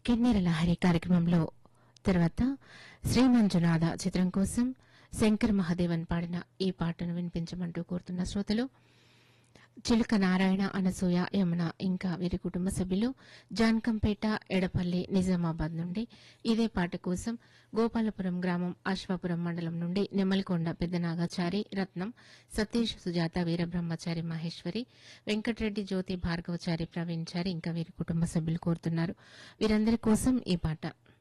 కిన్నెర లహరి కార్యక్రమంలో తర్వాత శ్రీ మంజునాథ చిత్రం కోసం శంకర్ మహాదేవన్ పాడిన ఈ పాటను వినిపించమంటూ కోరుతున్న శ్రోతలు చిలుక నారాయణ అనసూయ యమున ఇంకా వీరి కుటుంబ సభ్యులు జాన్కంపేట ఎడపల్లి నిజామాబాద్ నుండి ఇదే పాట కోసం గోపాలపురం గ్రామం అశ్వాపురం మండలం నుండి నెమ్మలకొండ పెద్దనాగాచారి రత్నం సతీష్ సుజాత వీరబ్రహ్మచారి మహేశ్వరి వెంకటరెడ్డి జ్యోతి భార్గవచారి ప్రవీణ్ చారి ఇంకా వీరి కుటుంబ సభ్యులు కోరుతున్నారు వీరందరి కోసం ఈ పాట